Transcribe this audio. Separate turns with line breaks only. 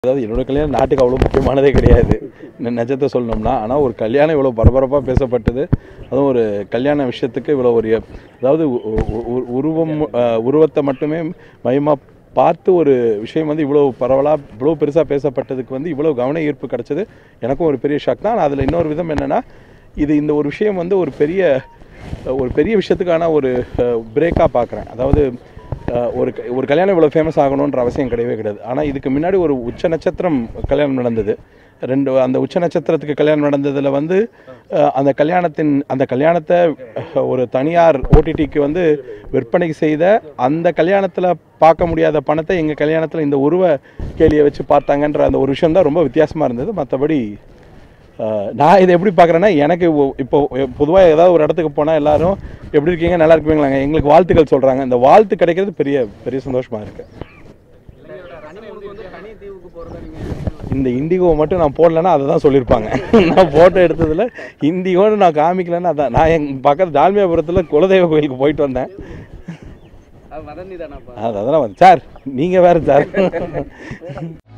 அதாவது என்னோட கல்யாணம் நாட்டுக்கு அவ்வளோ முக்கியமானதே கிடையாது நெ- நிஜத்தை சொல்லணும்னா ஆனால் ஒரு கல்யாணம் இவ்வளோ பரபரப்பாக பேசப்பட்டது அதுவும் ஒரு கல்யாண விஷயத்துக்கு இவ்வளோ ஒரு அதாவது உ- உ- உ- உருவம் அஹ், உருவத்தை மட்டுமே மையமாக பார்த்து ஒரு விஷயம் வந்து இவ்வளோ பரவலாக இவ்வளோ பெருசாக பேசப்பட்டதுக்கு வந்து இவ்வளோ கவன ஈர்ப்பு கிடச்சது எனக்கும் ஒரு பெரிய ஷாக் தான் அதில் இன்னொரு விதம் என்னென்னா இது இந்த ஒரு விஷயம் வந்து ஒரு பெரிய ஒரு பெரிய விஷயத்துக்கான ஒரு பிரேக்காக பார்க்குறேன் அதாவது அஹ், ஒரு க- ஒரு கல்யாணம் இவ்வளோ ஃபேமஸ் ஆகணுன்ற அவசியம் கிடையவே கிடையாது ஆனால் இதுக்கு முன்னாடி ஒரு உச்ச நட்சத்திரம் கல்யாணம் நடந்தது ரெண்டு அந்த உச்ச நட்சத்திரத்துக்கு கல்யாணம் நடந்ததில் வந்து அஹ், அந்த கல்யாணத்தின் அந்த கல்யாணத்தை அஹ், ஒரு தனியார் ஓடிடிக்கு வந்து விற்பனை செய்த அந்த கல்யாணத்தில் பார்க்க முடியாத பணத்தை எங்கள் கல்யாணத்தில் இந்த உருவ கேலியை வச்சு பார்த்தாங்கன்ற அந்த ஒரு விஷயம் தான் ரொம்ப வித்தியாசமாக இருந்தது மற்றபடி அஹ், நான் இதை எப்படி பார்க்குறேன்னா எனக்கு ஒ- இப்போ பொதுவாக ஏதாவது ஒரு இடத்துக்கு போனால் எல்லாரும் எப்படி இருக்கீங்க நல்லா இருக்குவீங்களாங்க எங்களுக்கு வாழ்த்துக்கள் சொல்கிறாங்க இந்த வாழ்த்து கிடைக்கிறது பெரிய பெரிய சந்தோஷமாக இருக்குது இந்த இண்டிகோ மட்டும் நான் போடலன்னா அதை தான் சொல்லியிருப்பாங்க நான் ஃபோட்டோ எடுத்ததில் இண்டிகோன்னு நான் காமிக்கலன்னா அதான் நான் எங்கள் பக்கத்து டால்மியாபுரத்தில் குலதெய்வ கோயிலுக்கு போயிட்டு வந்தேன்
வதந்தி தானப்பா
அது அதெல்லாம் வந்து சார் நீங்கள் வேறு சார்